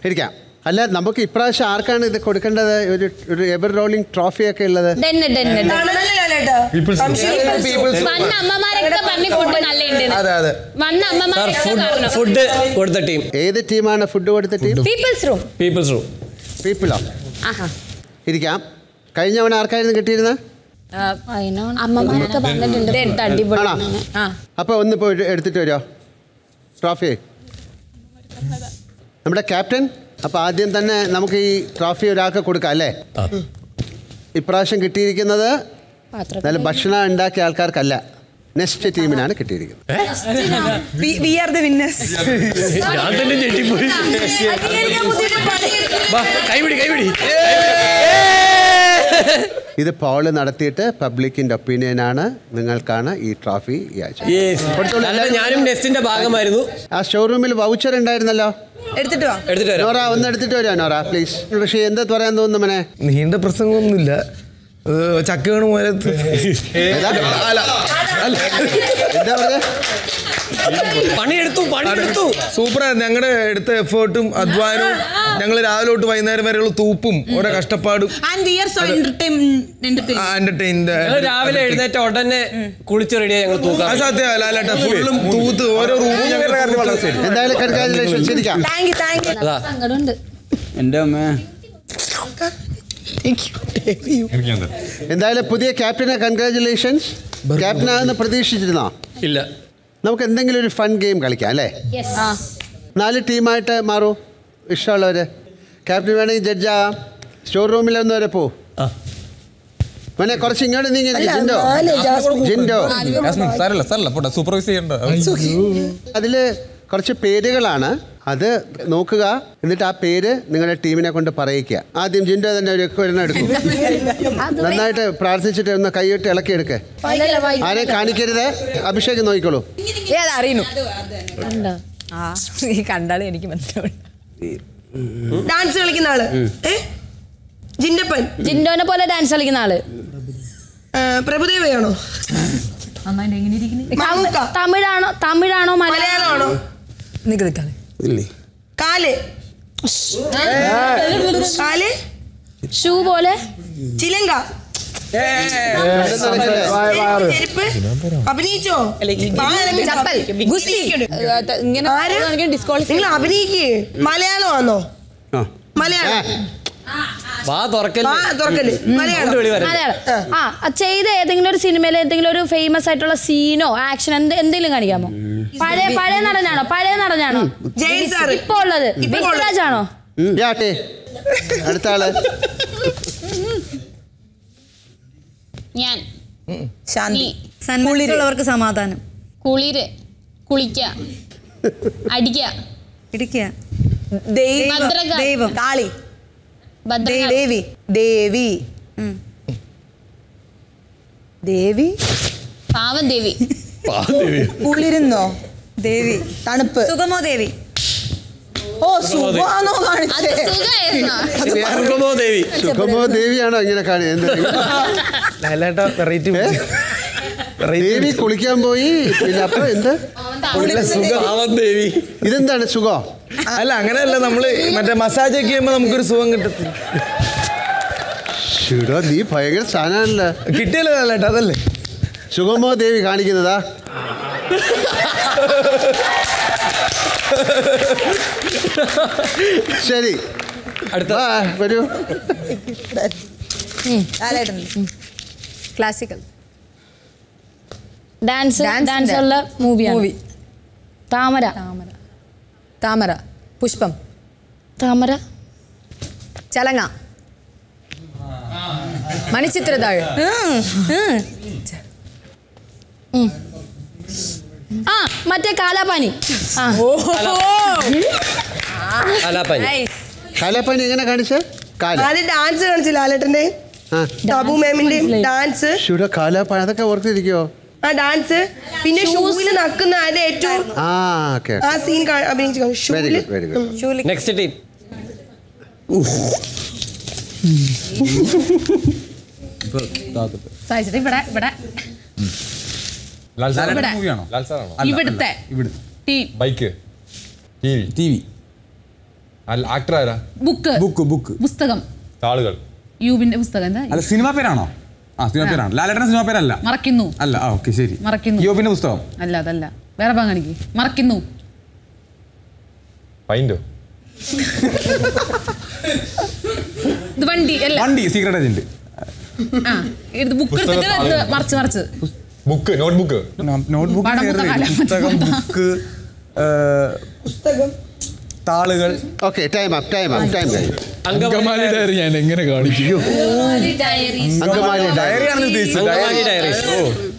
ഇരിക്കാം അല്ല നമുക്ക് ഇപ്രാവശ്യം ആർക്കാണ് ഇത് കൊടുക്കേണ്ടത് ഒരു ഒരു എവർ റോളിംഗ് ട്രോഫി ഒക്കെ ഉള്ളത് ഡെന്ന് ഡെന്ന് കാണണല്ലേ ലാലേട്ടാ? വന്ന അമ്മമാരൊക്കെ പറഞ്ഞ് ഫുഡ് നല്ല ഉണ്ട് അതെ അതെ വന്ന സാർ അമ്മമാരൊക്കെ ഫുഡ് പറഞ്ഞു ഫുഡ് കൊടുത്ത ടീം ഏത് ടീമാണ് ഫുഡ് കൊടുത്ത team peoples room peoples room പീപ്പിളോ ഇരിക്കാം കഴിഞ്ഞ തവണ ആർക്കായിരുന്നു കിട്ടിയിരുന്നത് അമ്മമാരൊക്കെ പറഞ്ഞിട്ടുണ്ട് ഫുഡ് അടിപൊളി ആണോ അപ്പോൾ ഒന്ന് പോയി എടുത്തിട്ട് വരുമോ ട്രോഫി നമ്മുടെ ക്യാപ്റ്റൻ അപ്പോൾ ആദ്യം തന്നെ നമുക്ക് ഈ ട്രോഫി ഒരാൾക്ക് കൊടുക്കാം അല്ലേ ഇപ്രാവശ്യം കിട്ടിയിരിക്കുന്നത് നല്ല ഭക്ഷണം ഉണ്ടാക്കിയ ആൾക്കാർക്കല്ല നെക്സ്റ്റ് ടീമിനാണ് കിട്ടിയിരിക്കുന്നത് വി ആർ ദ വിന്നേഴ്സ് ഞാൻ തന്നെ ഞെട്ടിപ്പോയി വാ, കൈപിടി കൈപിടി ഇത് പോള് നടത്തിയിട്ട് പബ്ലിക്കിൻ്റെ ഒപ്പീനിയനാണ് നിങ്ങൾക്കാണ് ഈ ട്രോഫി ഈ ആഴ്ച Yes. അല്ല, ഞാനും നെസ്റ്റിന്റെ ഭാഗമായിരുന്നു ആ ഷോറൂമിൽ വൗച്ചർ ഉണ്ടായിരുന്നല്ലോ എടുത്തിട്ട് വാ എടുത്തിട്ട് വരാം നോറ ഒന്ന് എടുത്തിട്ട് വരാം നോറ പ്ലീസ് പക്ഷേ എന്താ പറയാൻ തോന്നുന്നു മനെ നീണ്ട പ്രസംഗമൊന്നുമില്ല ഏഹ് ചക്ക വീണ് പോലത്ത് ഏതാ? എന്താ പറഞ്ഞ പണിയെടുത്തു പണിയെടുത്തു സൂപ്പറായിരുന്നു ഞങ്ങളുടെ എടുത്ത എഫേർട്ടും അധ്വാനവും ഞങ്ങൾ രാവിലെ തൊട്ട് വൈകുന്നേരം വരെയുള്ള തൂപ്പും ഓരോ കഷ്ടപ്പാടും and we are so entertain entertained ഞങ്ങൾ രാവിലെ എഴുന്നേറ്റ ഉടനെ കുളിച്ച് റെഡിയായി ഞങ്ങൾ തൂക്കാം അത് സത്യം ലാലേട്ട ഫുള്ളും തൂത്ത് ഓരോ റൂമും ഞങ്ങൾ തൂത്ത് എന്തായാലും കൺഗ്രാജുലേഷൻ ശരിക്കാം താങ്ക് യു താങ്ക് യു അതാ സങ്കടമുണ്ട് എൻ്റെ അമ്മ എന്തായാലും പുതിയ ക്യാപ്റ്റനെ കൺഗ്രാജുലേഷൻസ് ക്യാപ്റ്റനാകുന്ന പ്രതീക്ഷിച്ചിരുന്നോ ഇല്ല നമുക്ക് എന്തെങ്കിലും ഒരു ഫൺ ഗെയിം കളിക്കാം അല്ലേ നാല് ടീമായിട്ട് മാറൂ ഇഷ്ടമുള്ളവർ ക്യാപ്റ്റൻ വേണമെങ്കിൽ ജഡ്ജാകാം സ്റ്റോർ റൂമിൽ ഒന്ന് വരെ പോ ആ. മോനെ കുറച്ച് ഇങ്ങോട്ട് നീങ്ങി നിൽക്ക്. ജിൻഡോ ജിൻഡോ സാരല്ല സാരല്ല പോട്ടെ സൂപ്പർവൈസ് ചെയ്യണ്ട അതിൽ കുറച്ച് പേരുകളാണ് അത് നോക്കുക എന്നിട്ട് ആ പേര് നിങ്ങളുടെ ടീമിനെ കൊണ്ട് പറയിക്കുക ആദ്യം ജിൻഡോ തന്നെ ഒരു ഒരെണ്ണം എടുക്കും നന്നായിട്ട് പ്രാർത്ഥിച്ചിട്ട് ഒന്ന് കൈയിട്ട് ഇളക്കിയെടുക്ക് ആരെയും കാണിക്കരുത് അഭിഷേക് നോക്കിക്കോളൂ ഏതാ അറിയുന്നു ആ ഈ കണ്ടാലും എനിക്ക് മനസ്സിലാവും ഡാൻസ് കളിക്കുന്ന ആള് ഏ ജിന്നപ്പൻ ജിൻഡോനെ പോലെ ഡാൻസ് കളിക്കുന്ന ആള് പ്രഭുദേവയാണോ മമ്മൂക്ക തമിഴാണോ തമിഴാണോ മലയാളം മലയാളമാണോ കാല് കാല് ഷൂ പോലെ ചിലങ്ക ചെരുപ്പ് അഭിനയിച്ചോ ചപ്പൽ ഗുസ്തി ആര്? നിങ്ങൾ അഭിനയിക്കേ മലയാളമാണോ ആ മലയാളം വാ തുറക്കല്ലേ വാ തുറക്കല് മലയാളം കൊണ്ട് വെളി വരല്ലേ മലയാളം ആ അത് ചെയ്ത ഏതെങ്കിലും ഒരു സിനിമയിൽ എന്തെങ്കിലും ഒരു ഫേമസ് ആയിട്ടുള്ള സീനോ ആക്ഷൻ എന്ത് എന്തെങ്കിലും കാണിക്കാമോ പഴയ പഴയ നടനാണോ പഴയ നടനാണോ ജയൻ സാറ് ഇപ്പൊ ഉള്ളത് ഇപ്പൊ ഉള്ളത്. പൃഥ്വിരാജ് ആണോ യാട്ടെ അടുത്ത ആള് ഞാൻ ശാന്തി സന്മനസ്സുള്ളവർക്ക് സമാധാനം കുളിര് കുളിക്ക അടിക്ക ഇടിക്കുക ദൈവം ഭദ്രകാളി. ദൈവം കാളി ഭദ്രകാളി ദേവി ദേവി ഉം. ദേവി പാവം ദേവി കുളിരുന്നോ ദേവി തണുപ്പ് സുഗമോ ദേവി ഓ സുഖമാണോ അത് കാണിച്ചേ സുഖമായിരുന്നോ സുഗമോ ദേവി സുഖമോ ദേവിയാണോ ഇങ്ങനെ കാണി എന്ത് ലാലേട്ട വെറൈറ്റി ദേവി കുളിക്കാൻ പോയി പിന്നെ അപ്പൊ എന്ത് പാവം ദേവി ഇതെന്താണ് സുഖോ അല്ല അങ്ങനെയല്ല നമ്മള് മറ്റേ മസാജ് ഒക്കെ ചെയ്യുമ്പോ നമുക്കൊരു സുഖം കിട്ടത്തില്ല ഷിടോ നീ ഭയങ്കര സാധനമല്ല കിട്ടിയല്ലോ ലാലേട്ട അതല്ലേ സുഗമോ ദേവി കാണിക്കുന്നതാ ശരി അടുത്ത വാ, വരൂ ക്ലാസിക്കൽ ഡാൻസ് Dance ഡാൻസ് ന്റെ ഉള്ള മൂവിയാണ് മൂവി താമര താമര താമര പുഷ്പം താമര ചലങ്ങ മണിച്ചിത്രതാഴ് ആ മറ്റേ കാലാപാനി ആ അലാപ്പനി കാലപ്പനി എങ്ങനെ കാണിച്ച കാല ആദ്യം ഡാൻസ് കാണിച്ചു ലാലേട്ടന്റെ ആ ടബു മാമിന്റെ ഡാൻസ് ഷിടോ കാലാപ്പനി അതൊക്കെ ഓർത്തിരിക്കോ ആ ഡാൻസ് പിന്നെ ഷൂവിൽ നക്കുന്ന അതിന്റെ ഏറ്റവും ആ ഓക്കെ ആ സീൻ അഭിനയിച്ചു വെരി ഷൂവില് ഗുഡ് വെരി ഗുഡ് ഷൂലി നെക്സ്റ്റ് ടീം സായിച്ചിട്ട് ഇവിടെ ഇവിടെ മൂവിയാണോ ഇവിടുത്തെ ഇവിടെ team bike T V T V actor ആരാ ബുക്ക് ബുക്ക് ബുക്ക് പുസ്തകം താളുകൾ യൂബിന്റെ പുസ്തകം എന്താ അല്ല സിനിമ പേരാണോ ആ സിനിമ പേരാണ് ലാലേട്ടന്റെ സിനിമ പേരല്ല മറക്കുന്നു അല്ല ആ ഓക്കെ ശരി മറക്കുന്നു യോബിന്റെ പുസ്തകം അല്ല അതല്ല വേറെ ഭാഗം കാണിക്ക് മറക്കുന്നു പൈൻറ്റോ ഇത് വണ്ടി അല്ല വണ്ടി സീക്രട്ട് ഏജന്റ് ആ ഇത് ബുക്ക് എടുത്തിട്ട് ഇത് മറിച്ച് മറിച്ച് ബുക്ക് നോട്ട് ബുക്ക് നോട്ട്ബുക്ക് പടം ബുക്ക് കാലാ. പുസ്തകം ബുക്ക് താളുകൾ okay time up time up time കഴിഞ്ഞു അങ്കമാലി ഡയറി ഞാൻ എങ്ങനെ കാണിക്കും അങ്കമാലി ഡയറി ഡയറി ആണ് ഉദ്ദേശിച്ചത് അങ്കമാലി ഡയറീസ് ഓ